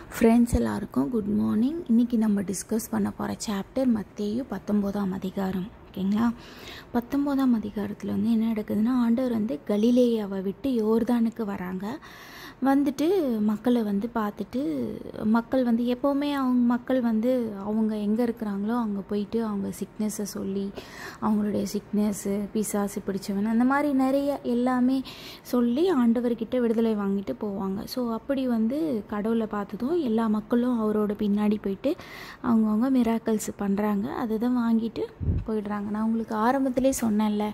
friends எல்லாருக்கும் good morning இன்றைக்கி நம்ம டிஸ்கஸ் பண்ண போகிற சாப்டர் மத்தேயு பத்தொம்போதாம் அதிகாரம் ஓகேங்களா பத்தொம்போதாம் அதிகாரத்தில் வந்து என்ன நடக்குதுன்னா ஆண்டவர் வந்து கலிலேயாவை விட்டு யோர்தானுக்கு வராங்க வந்துட்டு மக்களை வந்து பார்த்துட்டு மக்கள் வந்து எப்போவுமே அவங்க மக்கள் வந்து அவங்க எங்கே இருக்கிறாங்களோ அங்கே போயிட்டு அவங்க சிக்னஸை சொல்லி அவங்களுடைய சிக்னஸ்ஸு பிசாசு பிடிச்சவன் அந்த மாதிரி நிறைய எல்லாமே சொல்லி ஆண்டவர்கிட்ட விடுதலை வாங்கிட்டு போவாங்க ஸோ அப்படி வந்து கடவுளை பார்த்ததும் எல்லா மக்களும் அவரோட பின்னாடி போயிட்டு அவங்கவுங்க மிராக்கல்ஸ் பண்ணுறாங்க அதை தான் வாங்கிட்டு போயிடுறாங்க நான் உங்களுக்கு ஆரம்பத்திலே சொன்னேன்ல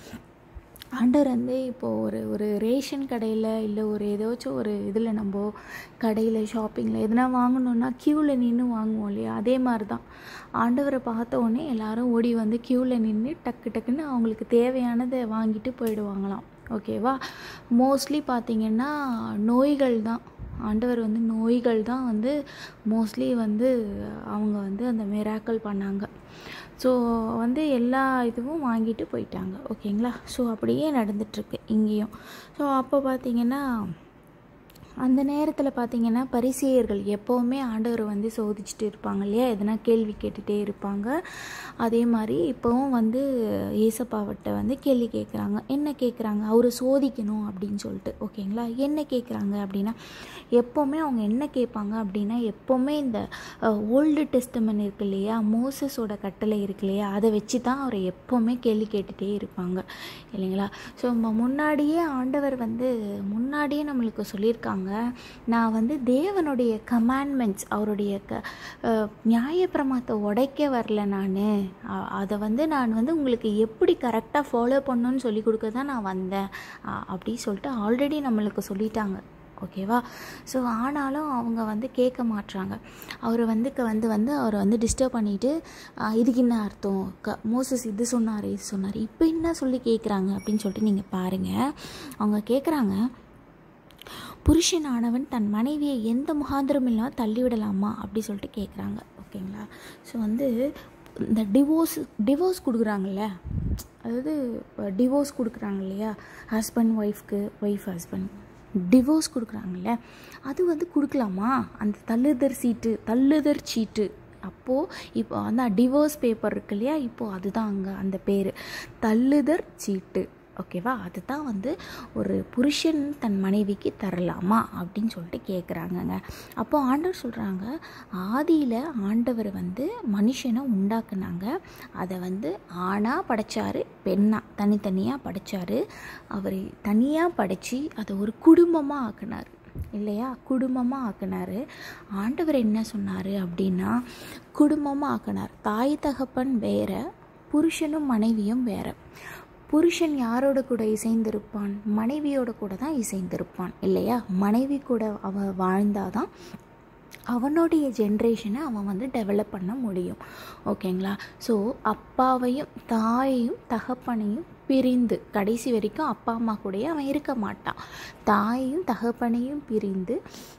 ஆண்டவர் வந்து இப்போது ஒரு ஒரு ரேஷன் கடையில் இல்லை ஒரு ஏதாச்சும் ஒரு இதில் நம்ம கடையில் ஷாப்பிங்கில் எதுனா வாங்கணுன்னா க்யூவில் நின்று வாங்குவோம் இல்லையா அதே மாதிரி தான் ஆண்டவரை பார்த்த உடனே எல்லாரும் ஓடி வந்து க்யூவில் நின்று டக்கு டக்குன்னு அவங்களுக்கு தேவையானதை வாங்கிட்டு போயிடுவாங்களாம் ஓகேவா மோஸ்ட்லி பார்த்திங்கன்னா நோய்கள் தான் ஆண்டவர் வந்து நோய்கள் தான் வந்து மோஸ்ட்லி வந்து அவங்க வந்து அந்த மிராக்கள் பண்ணாங்க ஸோ வந்து எல்லா இதுவும் வாங்கிட்டு போயிட்டாங்க ஓகேங்களா ஸோ அப்படியே நடந்துட்டுருக்கு இங்கேயும் ஸோ அப்போ பார்த்திங்கன்னா அந்த நேரத்தில் பார்த்தீங்கன்னா பரிசெயர்கள் எப்போவுமே ஆண்டவரை வந்து சோதிச்சுட்டு இருப்பாங்க இல்லையா எதனா கேள்வி கேட்டுகிட்டே இருப்பாங்க அதே மாதிரி இப்போவும் வந்து ஏசப்பாவட்ட வந்து கேள்வி கேட்குறாங்க என்ன கேட்குறாங்க அவரை சோதிக்கணும் அப்படின்னு சொல்லிட்டு ஓகேங்களா என்ன கேட்குறாங்க அப்படின்னா எப்போவுமே அவங்க என்ன கேட்பாங்க அப்படின்னா எப்போவுமே இந்த ஓல்டு டெஸ்டமன் இருக்கு இல்லையா மோசஸோட கட்டளை இருக்கு இல்லையா அதை வச்சு தான் அவரை எப்போவுமே கேள்வி கேட்டுகிட்டே இருப்பாங்க இல்லைங்களா ஸோ முன்னாடியே ஆண்டவர் வந்து முன்னாடியே நம்மளுக்கு சொல்லியிருக்காங்க நான் வந்து தேவனுடைய கமாண்ட்மெண்ட்ஸ் அவருடைய க நியாயப்பிரமாத்தை உடைக்க வரல நான் அதை வந்து நான் வந்து உங்களுக்கு எப்படி கரெக்டாக ஃபாலோ பண்ணணும்னு சொல்லி கொடுக்க தான் நான் வந்தேன் அப்படி சொல்லிட்டு ஆல்ரெடி நம்மளுக்கு சொல்லிட்டாங்க ஓகேவா ஸோ ஆனாலும் அவங்க வந்து கேட்க மாட்றாங்க அவர் வந்து வந்து வந்து அவரை வந்து டிஸ்டர்ப் பண்ணிவிட்டு இதுக்கு என்ன அர்த்தம் க மோசஸ் இது சொன்னார் இது சொன்னார் இப்போ என்ன சொல்லி கேட்குறாங்க அப்படின்னு சொல்லிட்டு நீங்கள் பாருங்கள் அவங்க கேட்குறாங்க புருஷனானவன் தன் மனைவியை எந்த முகாந்திரம் இல்லாமல் தள்ளிவிடலாமா அப்படி சொல்லிட்டு கேட்குறாங்க ஓகேங்களா ஸோ வந்து இந்த டிவோர்ஸ் டிவோர்ஸ் கொடுக்குறாங்கல்ல அதாவது டிவோர்ஸ் கொடுக்குறாங்க இல்லையா ஹஸ்பண்ட் ஒய்ஃப்க்கு ஒய்ஃப் ஹஸ்பண்ட் டிவோர்ஸ் கொடுக்குறாங்கல்ல அது வந்து கொடுக்கலாமா அந்த தள்ளுதர் சீட்டு தள்ளுதர் சீட்டு அப்போது இப்போ அந்த டிவோர்ஸ் பேப்பர் இருக்கு இல்லையா இப்போது அதுதான் அங்கே அந்த பேர் தள்ளுதர் சீட்டு ஓகேவா அதுதான் வந்து ஒரு புருஷன் தன் மனைவிக்கு தரலாமா அப்படின்னு சொல்லிட்டு கேட்குறாங்கங்க அப்போ ஆண்டவர் சொல்கிறாங்க ஆதியில் ஆண்டவர் வந்து மனுஷனை உண்டாக்குனாங்க அதை வந்து ஆணாக படைச்சாரு பெண்ணாக தனித்தனியாக படைச்சாரு அவர் தனியாக படைச்சி அதை ஒரு குடும்பமாக ஆக்குனார் இல்லையா குடும்பமாக ஆக்கினார் ஆண்டவர் என்ன சொன்னார் அப்படின்னா குடும்பமாக ஆக்கினார் தாய் தகப்பன் வேற புருஷனும் மனைவியும் வேற புருஷன் யாரோட கூட இசைந்திருப்பான் மனைவியோட கூட தான் இசைந்திருப்பான் இல்லையா மனைவி கூட அவன் வாழ்ந்தாதான் அவனுடைய ஜென்ரேஷனை அவன் வந்து டெவலப் பண்ண முடியும் ஓகேங்களா ஸோ அப்பாவையும் தாயையும் தகப்பனையும் பிரிந்து கடைசி வரைக்கும் அப்பா அம்மா கூடயே அவன் இருக்க மாட்டான் தாயையும் தகப்பனையும் பிரிந்து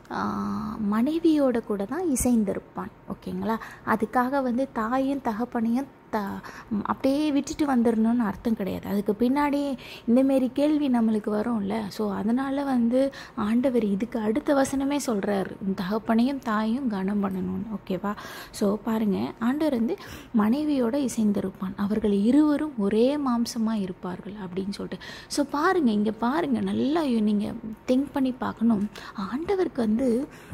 மனைவியோட கூட தான் இசைந்திருப்பான் ஓகேங்களா அதுக்காக வந்து தாயும் தகப்பனையும் த அப்படியே விட்டுட்டு வந்துடணும்னு அர்த்தம் கிடையாது அதுக்கு பின்னாடி இந்தமாரி கேள்வி நம்மளுக்கு வரும்ல ஸோ அதனால் வந்து ஆண்டவர் இதுக்கு அடுத்த வசனமே சொல்கிறார் தகப்பனையும் தாயும் கனம் பண்ணணும்னு ஓகேவா ஸோ பாருங்கள் ஆண்டவர் வந்து மனைவியோட இசைந்திருப்பான் அவர்கள் இருவரும் ஒரே மாம்சமாக இருப்பார்கள் அப்படின்னு சொல்லிட்டு ஸோ பாருங்கள் இங்கே பாருங்கள் நல்லா நீங்கள் திங்க் பண்ணி பார்க்கணும் ஆண்டவருக்கு வந்து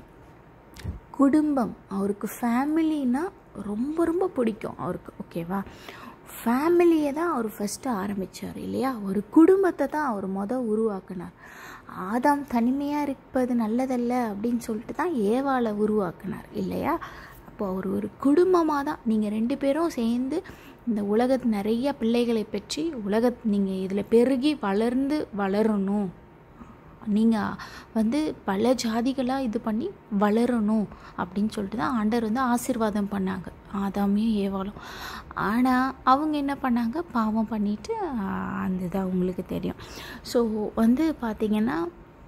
குடும்பம் அவருக்கு ஃபேமிலின்னா ரொம்ப ரொம்ப பிடிக்கும் அவருக்கு ஓகேவா ஃபேமிலியை தான் அவர் ஃபஸ்ட்டு ஆரம்பித்தார் இல்லையா ஒரு குடும்பத்தை தான் அவர் மொதல் உருவாக்குனார் ஆதாம் தனிமையாக இருப்பது நல்லதல்ல அப்படின்னு சொல்லிட்டு தான் ஏவாளை உருவாக்குனார் இல்லையா அப்போ அவர் ஒரு குடும்பமாக தான் நீங்கள் ரெண்டு பேரும் சேர்ந்து இந்த உலகத்து நிறைய பிள்ளைகளை பற்றி உலக நீங்கள் இதில் பெருகி வளர்ந்து வளரணும் நீங்கள் வந்து பல ஜாதிகளாக இது பண்ணி வளரணும் அப்படின்னு சொல்லிட்டு தான் ஆண்டர் வந்து ஆசிர்வாதம் பண்ணாங்க ஆதாமையும் ஏவாலும் ஆனால் அவங்க என்ன பண்ணாங்க பாவம் பண்ணிவிட்டு அந்த இது அவங்களுக்கு தெரியும் ஸோ வந்து பார்த்திங்கன்னா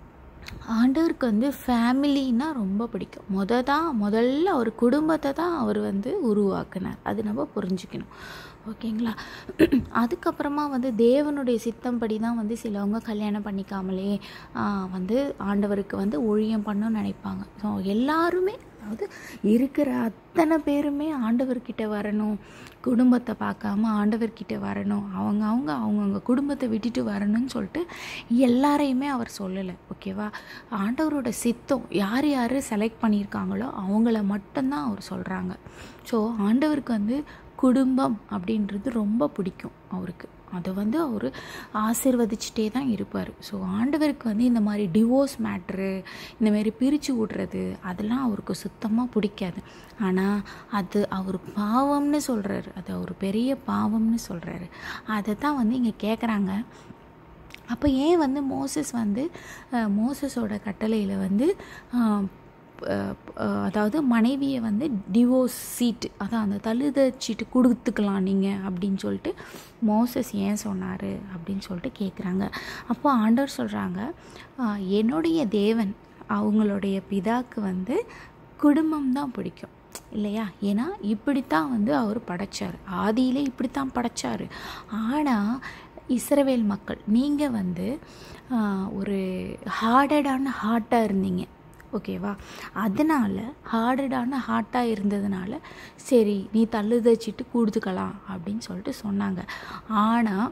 ஆண்டவருக்கு வந்து ஃபேமிலின்னா ரொம்ப பிடிக்கும் முத தான் முதல்ல அவர் குடும்பத்தை தான் அவர் வந்து உருவாக்குனார் அது நம்ம புரிஞ்சுக்கணும் ஓகேங்களா அதுக்கப்புறமா வந்து தேவனுடைய சித்தம்படி தான் வந்து சிலவங்க கல்யாணம் பண்ணிக்காமலே ஆஹ், வந்து ஆண்டவருக்கு வந்து ஊழியம் பண்ணணும்னு நினைப்பாங்க ஸோ எல்லாருமே அதாவது இருக்கிற அத்தனை பேருமே ஆண்டவர்கிட்ட வரணும் குடும்பத்தை பார்க்காம ஆண்டவர்கிட்ட வரணும் அவங்க அவங்க அவங்கவுங்க குடும்பத்தை விட்டுட்டு வரணும்னு சொல்லிட்டு எல்லாரையுமே அவர் சொல்லலை ஓகேவா ஆண்டவரோட சித்தம் யார் யார் செலக்ட் பண்ணியிருக்காங்களோ அவங்கள மட்டும்தான் அவர் சொல்கிறாங்க ஸோ ஆண்டவருக்கு வந்து குடும்பம் அப்படின்றது ரொம்ப பிடிக்கும் அவருக்கு அதை வந்து அவர் ஆசிர்வதிச்சுட்டே தான் இருப்பார் ஸோ ஆண்டவருக்கு வந்து இந்த மாதிரி டிவோர்ஸ் மேட்ரு இந்த மாதிரி பிரித்து விடுறது அதெல்லாம் அவருக்கு சுத்தமாக பிடிக்காது ஆனால் அது அவர் பாவம்னு சொல்கிறாரு அது அவர் பெரிய பாவம்னு சொல்கிறாரு அதை தான் வந்து இங்கே கேட்குறாங்க அப்போ ஏன் வந்து மோசஸ் வந்து அஹ், மோசஸோட கட்டளையில் வந்து அஹ், அஹ், அஹ், அதாவது மனைவியை வந்து டிவோர்ஸ் சீட்டு அதான் அந்த தழுத சீட்டு கொடுத்துக்கலாம் நீங்கள் அப்படின்னு சொல்லிட்டு மோசஸ் ஏன் சொன்னார் அப்படின்னு சொல்லிட்டு கேட்குறாங்க அப்போ ஆண்டவர் சொல்கிறாங்க என்னுடைய தேவன் அவங்களுடைய பிதாக்கு வந்து குடும்பம் தான் பிடிக்கும் இல்லையா ஏன்னா இப்படித்தான் வந்து அவர் படைச்சார் ஆதியிலே இப்படித்தான் படைச்சார் ஆனால் இஸ்ரவேல் மக்கள் நீங்கள் வந்து ஆஹ், ஒரு ஹார்டடான ஹார்ட்டாக இருந்தீங்க ஓகேவா அதனால் ஹார்டடான ஹார்ட்டாக இருந்ததுனால சரி நீ தள்ளுதச்சிட்டு கொடுத்துக்கலாம் அப்படின்னு சொல்லிட்டு சொன்னாங்க ஆனால்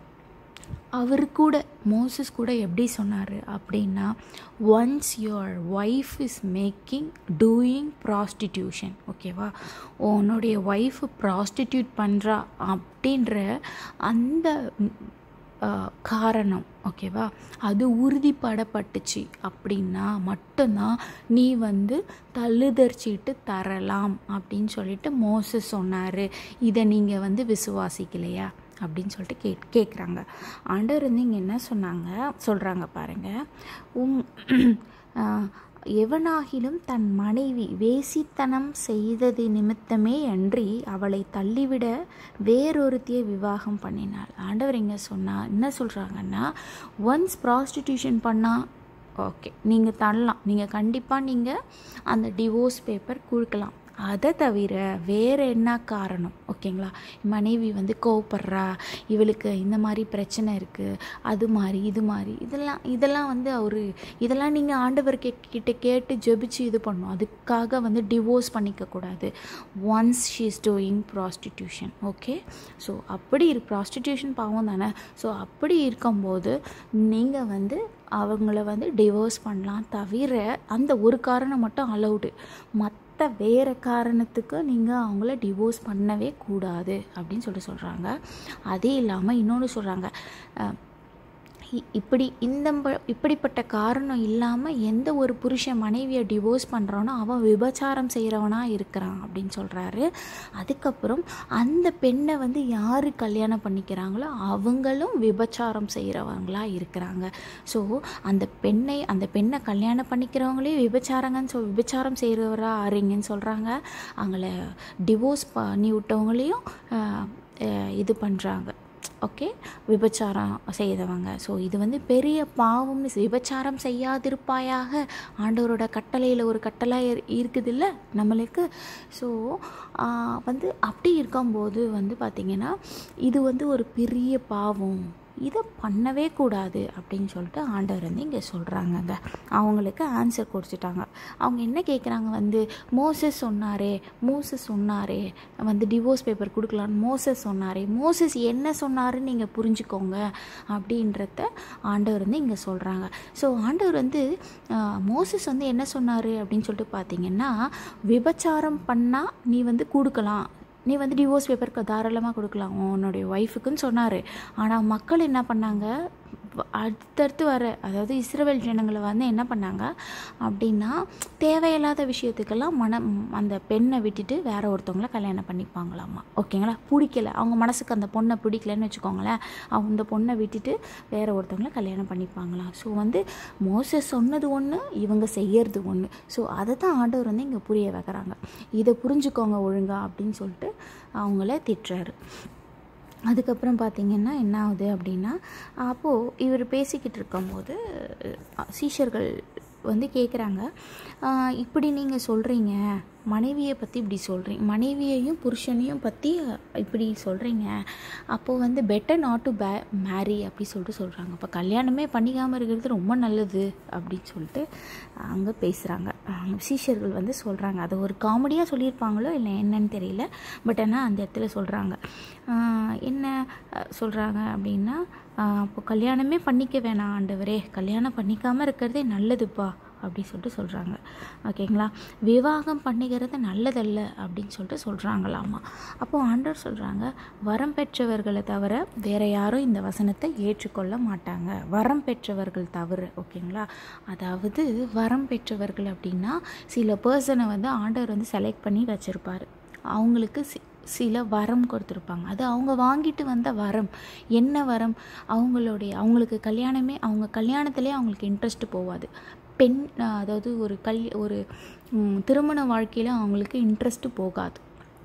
அவர் கூட மோசஸ் கூட எப்படி சொன்னார் அப்படின்னா once your wife is making doing prostitution ஓகேவா உன்னுடைய ஒய்ஃப் ப்ராஸ்டிடியூட் பண்ணுறா அப்படின்ற அந்த ம், ஆ, காரணம் ஓகேவா அது உறுதிப்படப்பட்டுச்சு அப்படின்னா மட்டும்தான் நீ வந்து தள்ளுதர்ச்சிட்டு தரலாம் அப்படின்னு சொல்லிட்டு மோசஸ் சொன்னார் இதை நீங்கள் வந்து விசுவாசிக்கலையா அப்படின்னு சொல்லிட்டு கே கேட்குறாங்க ஆண்டவர் வந்து இங்கே என்ன சொன்னாங்க சொல்கிறாங்க பாருங்கள் உங் ஆஹ், எவனாகிலும் தன் மனைவி வேசித்தனம் செய்தது நிமித்தமே அன்றி அவளை தள்ளிவிட வேறொருத்தியை விவாகம் பண்ணினாள் ஆண்டவர் இங்கே சொன்னா என்ன சொல்கிறாங்கன்னா ஒன்ஸ் ப்ராஸ்டிடியூஷன் பண்ணால் ஓகே நீங்கள் தள்ளலாம் நீங்கள் கண்டிப்பாக நீங்கள் அந்த டிவோர்ஸ் பேப்பர் கொடுக்கலாம் அதை தவிர வேறு என்ன காரணம் ஓகேங்களா மனைவி வந்து கோவப்படுறா இவளுக்கு இந்த மாதிரி பிரச்சனை இருக்குது அது மாதிரி இது மாதிரி இதெல்லாம் இதெல்லாம் வந்து அவர் இதெல்லாம் நீங்கள் ஆண்டவர் கே கிட்ட கேட்டு ஜெபிச்சு இது பண்ணணும் அதுக்காக வந்து டிவோர்ஸ் பண்ணிக்கக்கூடாது once she is doing prostitution okay so அப்படி இரு ப்ராஸ்டிடியூஷன் பாவம் தானே ஸோ அப்படி இருக்கும்போது நீங்கள் வந்து அவங்கள வந்து டிவோர்ஸ் பண்ணலாம் தவிர அந்த ஒரு காரணம் மட்டும் அலௌடு மற்ற வேறு காரணத்துக்கு நீங்கள் அவங்கள டிவோர்ஸ் பண்ணவே கூடாது அப்படின்னு சொல்லிட்டு சொல்கிறாங்க அதே இல்லாமல் இன்னொன்று சொல்கிறாங்க இ- இப்படி இந்த ப- இப்படிப்பட்ட காரணம் இல்லாமல் எந்த ஒரு புருஷன் மனைவியை டிவோர்ஸ் பண்ணுறானோ அவன் விபச்சாரம் செய்கிறவனாக இருக்கிறான் அப்படின்னு சொல்கிறாரு அதுக்கப்புறம் அந்த பெண்ணை வந்து யார் கல்யாணம் பண்ணிக்கிறாங்களோ அவங்களும் விபச்சாரம் செய்கிறவங்களா இருக்கிறாங்க ஸோ அந்த பெண்ணை அந்த பெண்ணை கல்யாணம் பண்ணிக்கிறவங்களே விபச்சாரங்கன்னு சொல் விபச்சாரம் செய்கிறவரா ஆறீங்கன்னு சொல்கிறாங்க அவங்கள டிவோர்ஸ் பண்ணி விட்டவங்களையும் ஆஹ், ஆஹ், இது பண்ணுறாங்க ஓகே விபச்சாரம் செய்தவங்க ஸோ இது வந்து பெரிய பாவம்னு சொ- விபச்சாரம் செய்யாதிருப்பாயாக ஆண்டவரோட கட்டளையில் ஒரு கட்டளை இருக்குது இல்லை நம்மளுக்கு ஸோ வந்து அப்படி இருக்கும்போது வந்து பார்த்திங்கன்னா இது வந்து ஒரு பெரிய பாவம் இதை பண்ணவே கூடாது அப்படின்னு சொல்லிட்டு ஆண்டவர் வந்து இங்கே சொல்கிறாங்கங்க அவங்களுக்கு ஆன்சர் கொடுத்துட்டாங்க அவங்க என்ன கேட்குறாங்க வந்து மோசஸ் சொன்னாரே மோசஸ் சொன்னாரே வந்து டிவோர்ஸ் பேப்பர் கொடுக்கலான்னு மோசஸ் சொன்னாரே மோசஸ் என்ன சொன்னாருன்னு நீங்கள் புரிஞ்சுக்கோங்க அப்படின்றத ஆண்டவர் வந்து இங்கே சொல்கிறாங்க ஸோ ஆண்டவர் வந்து ஆஹ், மோசஸ் வந்து என்ன சொன்னார் அப்படின்னு சொல்லிட்டு பார்த்தீங்கன்னா விபச்சாரம் பண்ணால் நீ வந்து கொடுக்கலாம் நீ வந்து டிவோர்ஸ் பேப்பருக்கு தாராளமாக கொடுக்கலாம் உன்னுடைய ஒய்ஃபுக்குன்னு சொன்னார் ஆனால் மக்கள் என்ன பண்ணாங்க வ- அடுத்தடுத்து வர அதாவது இஸ்ரவேல் ஜனங்களை வந்து என்ன பண்ணாங்க அப்படின்னா தேவையில்லாத விஷயத்துக்கெல்லாம் மனம் அந்த பெண்ணை விட்டுட்டு வேற ஒருத்தவங்கள கல்யாணம் பண்ணிப்பாங்களாமா ஓகேங்களா பிடிக்கல அவங்க மனசுக்கு அந்த பொண்ணை பிடிக்கலன்னு வச்சுக்கோங்களேன் அவங்க அந்த பொண்ணை விட்டுட்டு வேற ஒருத்தவங்கள கல்யாணம் பண்ணிப்பாங்களாம் ஸோ வந்து மோசஸ் சொன்னது ஒன்று இவங்க செய்யறது ஒன்று ஸோ அதை தான் ஆண்டவர் வந்து இங்கே புரிய வைக்கிறாங்க இதை புரிஞ்சுக்கோங்க ஒழுங்கா அப்படின்னு சொல்லிட்டு அவங்கள திட்டுறாரு அதுக்கப்புறம் பார்த்திங்கன்னா என்ன ஆகுது அப்படின்னா அப்போது இவர் பேசிக்கிட்டு இருக்கும்போது சீஷர்கள் வந்து கேட்குறாங்க இப்படி நீங்கள் சொல்கிறீங்க மனைவியை பற்றி இப்படி சொல்கிறீங்க மனைவியையும் புருஷனையும் பற்றி இப்படி சொல்கிறீங்க அப்போது வந்து better not to pay marry அப்படி சொல்லிட்டு சொல்கிறாங்க அப்போ கல்யாணமே பண்ணிக்காமல் இருக்கிறது ரொம்ப நல்லது அப்படின்னு சொல்லிட்டு அங்கே பேசுகிறாங்க சீஷர்கள் வந்து சொல்கிறாங்க அதை ஒரு காமெடியாக சொல்லியிருப்பாங்களோ இல்லை என்னன்னு தெரியல பட் ஆனால் அந்த இடத்துல சொல்கிறாங்க என்ன சொல்கிறாங்க அப்படின்னா அப்போ கல்யாணமே பண்ணிக்க வேணாம் ஆண்டவரே கல்யாணம் பண்ணிக்காமல் இருக்கிறதே நல்லதுப்பா அப்படி சொல்லிட்டு சொல்கிறாங்க ஓகேங்களா விவாகம் பண்ணிக்கிறது நல்லதல்ல அப்படின்னு சொல்லிட்டு சொல்கிறாங்களாமா அப்போது ஆண்டவர் சொல்கிறாங்க வரம் பெற்றவர்களை தவிர வேறு யாரும் இந்த வசனத்தை ஏற்றுக்கொள்ள மாட்டாங்க வரம் பெற்றவர்கள் தவிர ஓகேங்களா அதாவது வரம் பெற்றவர்கள் அப்படின்னா சில பர்சனை வந்து ஆண்டவர் வந்து செலக்ட் பண்ணி வச்சுருப்பார் அவங்களுக்கு சி சில வரம் கொடுத்துருப்பாங்க அது அவங்க வாங்கிட்டு வந்த வரம் என்ன வரம் அவங்களுடைய அவங்களுக்கு கல்யாணமே அவங்க கல்யாணத்துலேயே அவங்களுக்கு இன்ட்ரெஸ்ட் போகாது பெண் அதாவது ஒரு கல் ஒரு திருமண வாழ்க்கையில் அவங்களுக்கு இன்ட்ரெஸ்ட்டு போகாது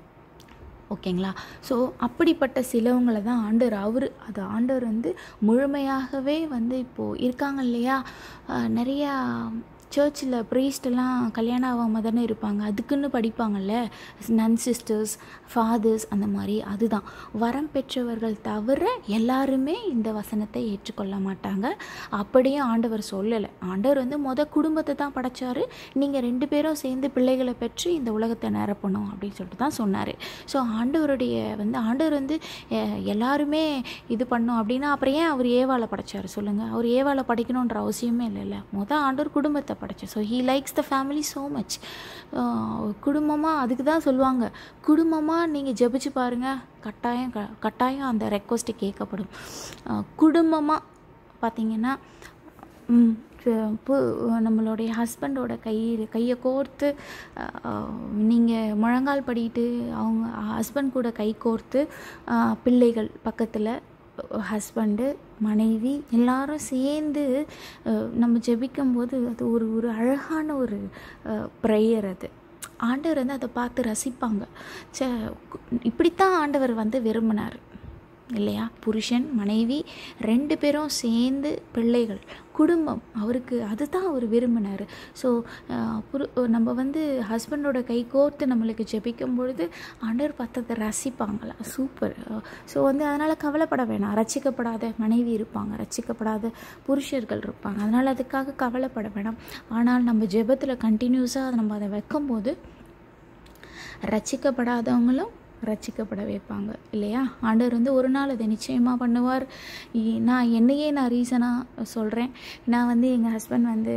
ஓகேங்களா ஸோ அப்படிப்பட்ட சிலவங்களை தான் ஆண்டவர் அவர் அது ஆண்டவர் வந்து முழுமையாகவே வந்து இப்போது இருக்காங்க இல்லையா நிறையா சர்ச்சில் ப்ரீஸ்டெல்லாம் கல்யாணம் ஆகாமல் தானே இருப்பாங்க அதுக்குன்னு படிப்பாங்கல்ல நன் சிஸ்டர்ஸ் ஃபாதர்ஸ் அந்த மாதிரி அதுதான் வரம் பெற்றவர்கள் தவிர எல்லாருமே இந்த வசனத்தை ஏற்றுக்கொள்ள மாட்டாங்க அப்படியே ஆண்டவர் சொல்லலை ஆண்டவர் வந்து மொத குடும்பத்தை தான் படைச்சார் நீங்கள் ரெண்டு பேரும் சேர்ந்து பிள்ளைகளை பெற்று இந்த உலகத்தை நிரப்பணும் அப்படின்னு சொல்லிட்டு தான் சொன்னார் ஸோ ஆண்டவருடைய வந்து ஆண்டவர் வந்து எல்லாருமே இது பண்ணோம் அப்படின்னா அப்புறம் ஏன் அவர் ஏவாளை படைச்சார் சொல்லுங்கள் அவர் ஏவாளை படைக்கணுன்ற அவசியமே இல்லைல்ல மொதல் ஆண்டவர் குடும்பத்தை படைச்சேன் so he likes the family so much குடும்பமாக அதுக்கு தான் சொல்லுவாங்க குடும்பமாக நீங்கள் ஜெபிச்சு பாருங்கள் கட்டாயம் க கட்டாயம் அந்த ரெக்வஸ்ட்டு கேட்கப்படும் குடும்பமாக பார்த்தீங்கன்னா நம்மளுடைய ஹஸ்பண்டோட கை கையை கோர்த்து நீங்கள் முழங்கால் படிட்டு அவங்க ஹஸ்பண்ட் கூட கை கோர்த்து பிள்ளைகள் பக்கத்தில் ஹஸ்பண்டு மனைவி எல்லாரும் சேர்ந்து நம்ம ஜெபிக்கும்போது அது ஒரு ஒரு அழகான ஒரு ப்ரேயர் அது ஆண்டவர் வந்து அதை பார்த்து ரசிப்பாங்க ச இப்படித்தான் ஆண்டவர் வந்து விரும்பினார் இல்லையா புருஷன் மனைவி ரெண்டு பேரும் சேர்ந்து பிள்ளைகள் குடும்பம் அவருக்கு அதுதான் அவர் விரும்பினார் ஸோ புரு நம்ம வந்து ஹஸ்பண்டோட கை கோர்த்து நம்மளுக்கு ஜெபிக்கும் பொழுது ஆண்டவர் பார்த்ததை ரசிப்பாங்களா சூப்பர் ஸோ வந்து அதனால் கவலைப்பட வேணாம் ரசிக்கப்படாத மனைவி இருப்பாங்க ரசிக்கப்படாத புருஷர்கள் இருப்பாங்க அதனால் அதுக்காக கவலைப்பட வேணாம் ஆனால் நம்ம ஜெபத்தில் கண்டினியூஸாக நம்ம அதை வைக்கும்போது ரசிக்கப்படாதவங்களும் ரசிக்கப்பட வைப்பாங்க இல்லையா ஆண்டவர் வந்து ஒரு நாள் அதை நிச்சயமாக பண்ணுவார் நான் என்னையே நான் ரீசனாக சொல்கிறேன் நான் வந்து எங்கள் ஹஸ்பண்ட் வந்து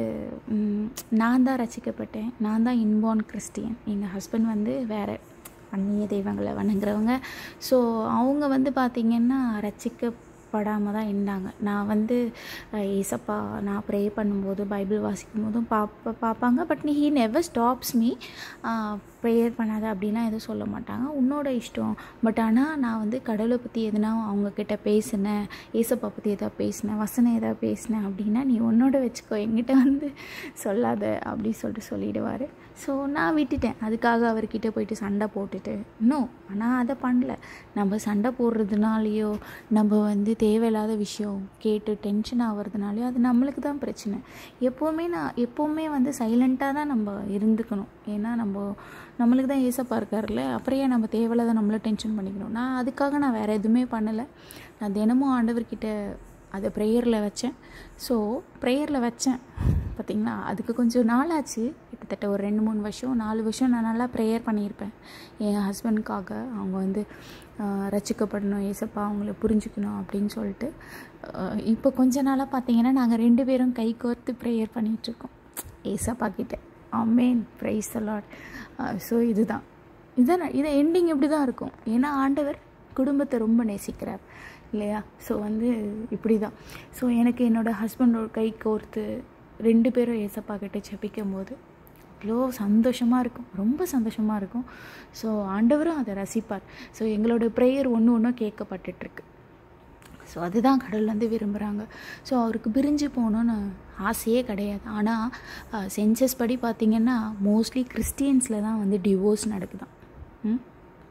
நான் தான் ரசிக்கப்பட்டேன் நான் தான் இன்பார்ன் கிறிஸ்டியன் எங்கள் ஹஸ்பண்ட் வந்து வேறு அந்நிய தெய்வங்களை வணங்குறவங்க ஸோ அவங்க வந்து பார்த்திங்கன்னா ரசிக்க படாமல் தான் இருந்தாங்க நான் வந்து ஏசப்பா நான் ப்ரே பண்ணும்போது பைபிள் வாசிக்கும் போதும் பாப்ப பார்ப்பாங்க பட் நீ he never stops me prayer பண்ணாத அப்படிலாம் எதுவும் சொல்ல மாட்டாங்க உன்னோட இஷ்டம் பட் ஆனால் நான் வந்து கடவுளை பற்றி எதுனா அவங்கக்கிட்ட பேசினேன் ஏசப்பா பற்றி எதாவது பேசினேன் வசனம் எதாவது பேசினேன் அப்படின்னா நீ உன்னோட வச்சுக்கோ எங்கிட்ட வந்து சொல்லாத அப்படி சொல்லிட்டு சொல்லிடுவார் ஸோ நான் விட்டுட்டேன் அதுக்காக அவர்கிட்ட போயிட்டு சண்டை போட்டுட்டு இன்னும் ஆனால் அதை பண்ணல நம்ம சண்டை போடுறதுனாலையோ நம்ம வந்து தேவையில்லாத விஷயம் கேட்டு டென்ஷன் ஆகிறதுனாலையோ அது நம்மளுக்கு தான் பிரச்சனை எப்போவுமே நான் எப்போவுமே வந்து சைலண்ட்டாக தான் நம்ம இருந்துக்கணும் ஏன்னா நம்ம நம்மளுக்கு தான் ஏசப்பா இருக்கார்ல அப்புறம் ஏன் நம்ம தேவையில்லாத நம்மள டென்ஷன் பண்ணிக்கணும் நான் அதுக்காக நான் வேறு எதுவுமே பண்ணலை நான் தினமும் ஆண்டவர்கிட்ட அதை ப்ரேயரில் வச்சேன் ஸோ ப்ரேயரில் வச்சேன் பார்த்திங்களா அதுக்கு கொஞ்சம் நாளாச்சு கிட்டத்தட்ட ஒரு ரெண்டு மூணு வருஷம் நாலு வருஷம் நான் நல்லா ப்ரேயர் பண்ணியிருப்பேன் என் ஹஸ்பண்ட்காக அவங்க வந்து ரசிக்கப்படணும் ஏசப்பா அவங்கள புரிஞ்சுக்கணும் அப்படின்னு சொல்லிட்டு இப்போ கொஞ்ச நாளாக பார்த்தீங்கன்னா நாங்கள் ரெண்டு பேரும் கை கோர்த்து ப்ரேயர் பண்ணிகிட்ருக்கோம் ஏசப்பா கிட்ட அமேன் ப்ரைஸ் அலாட் ஸோ இதுதான் இதுதான் இது எண்டிங் இப்படி தான் இருக்கும் ஏன்னா ஆண்டவர் குடும்பத்தை ரொம்ப நேசிக்கிறார் இல்லையா ஸோ வந்து இப்படி தான் ஸோ எனக்கு என்னோடய ஹஸ்பண்டோட கை கோர்த்து ரெண்டு பேரும் ஏசப்பா கிட்ட ஜெபிக்கும் போது அவ்வளோ சந்தோஷமாக இருக்கும் ரொம்ப சந்தோஷமாக இருக்கும் ஸோ ஆண்டவரும் அதை ரசிப்பார் ஸோ எங்களோட ப்ரேயர் ஒன்று ஒன்றும் கேட்கப்பட்டுட்ருக்கு ஸோ அதுதான் கடவுள் வந்து விரும்புகிறாங்க ஸோ அவருக்கு பிரிஞ்சு போகணுன்னு ஆசையே கிடையாது ஆனால் சென்சஸ் படி பார்த்திங்கன்னா மோஸ்ட்லி கிறிஸ்டியன்ஸில் தான் வந்து டிவோர்ஸ் நடக்குதான்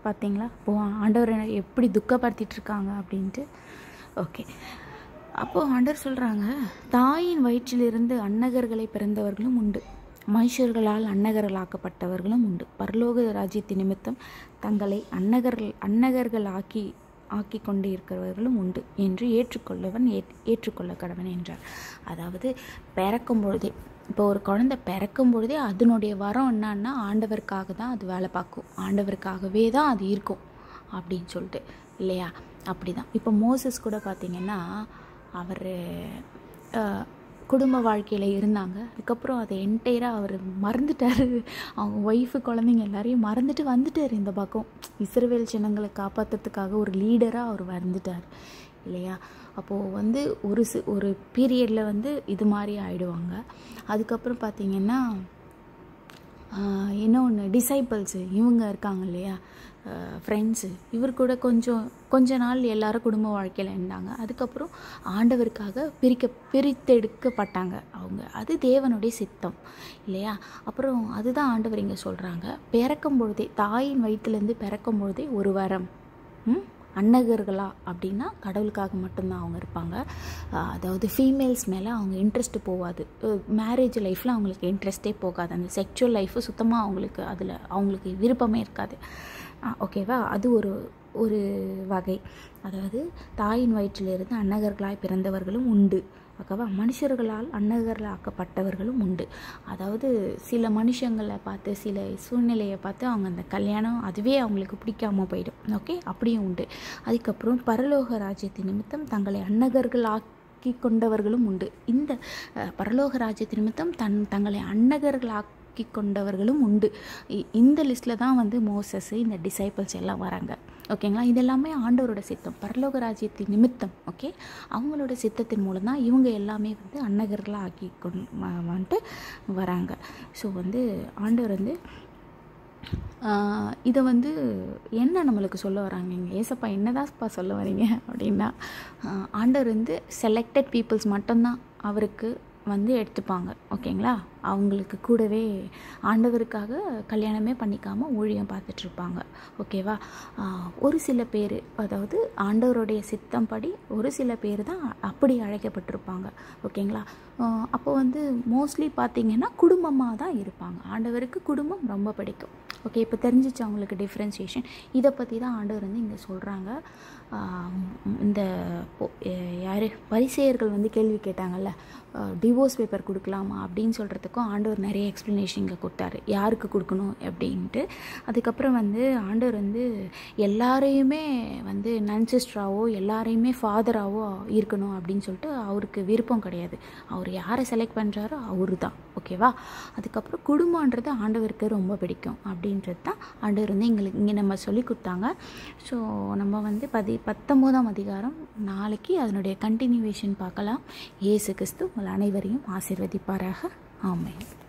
பார்த்தீங்களா இப்போ ஆண்டவர் எப்படி துக்கப்படுத்திட்டு இருக்காங்க அப்படின்ட்டு ஓகே அப்போது ஆண்டவர் சொல்கிறாங்க தாயின் வயிற்றிலிருந்து அன்னகர்களை பிறந்தவர்களும் உண்டு மனுஷர்களால் அன்னகர்களாக்கப்பட்டவர்களும் உண்டு பரலோக ராஜ்யத்தின் நிமித்தம் தங்களை அன்னகர்கள் அன்னகர்கள் ஆக்கி ஆக்கி கொண்டு இருக்கிறவர்களும் உண்டு என்று ஏற்றுக்கொள்ளவன் ஏற் ஏற்றுக்கொள்ள கடவன் என்றார் அதாவது பிறக்கும் பொழுதே இப்போ ஒரு குழந்தை பிறக்கும் பொழுதே அதனுடைய வரம் என்னன்னா ஆண்டவருக்காக தான் அது வேலை பார்க்கும் ஆண்டவருக்காகவே தான் அது இருக்கும் அப்படின்னு சொல்லிட்டு இல்லையா அப்படி தான் இப்போ மோசஸ் கூட பார்த்திங்கன்னா அவர் குடும்ப வாழ்க்கையில் இருந்தாங்க அதுக்கப்புறம் அதை என்டையராக அவர் மறந்துட்டார் அவங்க ஒய்ஃபு குழந்தைங்க எல்லாரையும் மறந்துட்டு வந்துட்டார் இந்த பக்கம் இஸ்ரவேல் சின்னங்களை காப்பாற்றுறதுக்காக ஒரு லீடராக அவர் வந்துட்டார் இல்லையா அப்போது வந்து ஒரு சி ஒரு பீரியடில் வந்து இது மாதிரி ஆயிடுவாங்க அதுக்கப்புறம் பார்த்திங்கன்னா இன்னொன்று டிசைபிள்ஸு இவங்க இருக்காங்க இல்லையா ஃப்ரெண்ட்ஸு இவர் கூட கொஞ்சம் கொஞ்ச நாள் எல்லாரும் குடும்ப வாழ்க்கையில் இருந்தாங்க அதுக்கப்புறம் ஆண்டவருக்காக பிரிக்க பிரித்தெடுக்கப்பட்டாங்க அவங்க அது தேவனுடைய சித்தம் இல்லையா அப்புறம் அதுதான் ஆண்டவர் இங்கே சொல்கிறாங்க பிறக்கும் பொழுதே தாயின் வயிற்றுலேருந்து பிறக்கும் பொழுதே ஒரு வரம் ம் அன்னகர்களா அப்படின்னா கடவுளுக்காக மட்டும்தான் அவங்க இருப்பாங்க அதாவது ஃபீமேல்ஸ் மேலே அவங்க இன்ட்ரெஸ்ட்டு போகாது மேரேஜ் லைஃப்பில் அவங்களுக்கு இன்ட்ரெஸ்ட்டே போகாது அந்த செக்ஷுவல் லைஃபு சுத்தமாக அவங்களுக்கு அதில் அவங்களுக்கு விருப்பமே இருக்காது ஓகேவா அது ஒரு ஒரு வகை அதாவது தாயின் வயிற்றிலிருந்து அன்னகர்களாய் பிறந்தவர்களும் உண்டு ஓகேவா மனுஷர்களால் அன்னகர்களாக்கப்பட்டவர்களும் உண்டு அதாவது சில மனுஷங்களை பார்த்து சில சூழ்நிலையை பார்த்து அவங்க அந்த கல்யாணம் அதுவே அவங்களுக்கு பிடிக்காம போயிடும் ஓகே அப்படியும் உண்டு அதுக்கப்புறம் பரலோக ராஜ்யத்தின் நிமித்தம் தங்களை அன்னகர்களாக்கி கொண்டவர்களும் உண்டு இந்த பரலோக ராஜ்யத்தின் நிமித்தம் தன் தங்களை அன்னகர்களாக்கி ஆக்கி கொண்டவர்களும் உண்டு இந்த லிஸ்ட்டில் தான் வந்து மோசஸ் இந்த டிசைபிள்ஸ் எல்லாம் வராங்க ஓகேங்களா இதெல்லாமே ஆண்டவரோட சித்தம் பரலோக ராஜ்யத்தின் நிமித்தம் ஓகே அவங்களோட சித்தத்தின் மூலம் தான் இவங்க எல்லாமே வந்து அன்னகர்களாக ஆக்கி கொண்டு வந்துட்டு வராங்க ஸோ வந்து ஆண்டவர் வந்து இதை வந்து என்ன நம்மளுக்கு சொல்ல வராங்க இங்கே ஏசப்பா என்னதான்ப்பா சொல்ல வரீங்க அப்படின்னா ஆண்டவர் வந்து செலக்டட் பீப்புள்ஸ் மட்டும்தான் அவருக்கு வந்து எடுத்துப்பாங்க ஓகேங்களா அவங்களுக்கு கூடவே ஆண்டவருக்காக கல்யாணமே பண்ணிக்காமல் ஊழியம் பார்த்துட்ருப்பாங்க ஓகேவா ஒரு சில பேர் அதாவது ஆண்டவருடைய சித்தம் படி ஒரு சில பேர் தான் அப்படி அழைக்கப்பட்டிருப்பாங்க ஓகேங்களா அப்போ வந்து மோஸ்ட்லி பார்த்திங்கன்னா குடும்பமாக தான் இருப்பாங்க ஆண்டவருக்கு குடும்பம் ரொம்ப பிடிக்கும் ஓகே இப்போ தெரிஞ்சிச்சு அவங்களுக்கு டிஃப்ரென்சியேஷன் இதை பற்றி தான் ஆண்டவர் வந்து இங்கே சொல்கிறாங்க இந்த யார் பரிசெயர்கள் வந்து கேள்வி கேட்டாங்கல்ல டிவோர்ஸ் பேப்பர் கொடுக்கலாமா அப்படின்னு சொல்கிறதுக்கும் ஆண்டவர் நிறைய எக்ஸ்ப்ளனேஷன் இங்கே கொடுத்தாரு யாருக்கு கொடுக்கணும் அப்படின்ட்டு அதுக்கப்புறம் வந்து ஆண்டவர் வந்து எல்லாரையுமே வந்து நன்சிஸ்டராகவோ எல்லாரையுமே ஃபாதராகவோ இருக்கணும் அப்படின்னு சொல்லிட்டு அவருக்கு விருப்பம் கிடையாது அவர் யாரை செலக்ட் பண்ணுறாரோ அவரு தான் ஓகேவா அதுக்கப்புறம் குடும்பன்றது ஆண்டவருக்கு ரொம்ப பிடிக்கும் அப்படின்றது தான் ஆண்டவர் வந்து எங்களுக்கு இங்கே நம்ம சொல்லி கொடுத்தாங்க ஸோ நம்ம வந்து பதி பத்தொம்போதாம் அதிகாரம் நாளைக்கு அதனுடைய கண்டினியூவேஷன் பார்க்கலாம் இயேசு கிறிஸ்து உங்கள் அனைவரையும் ஆசிர்வதிப்பாராக ஆமென்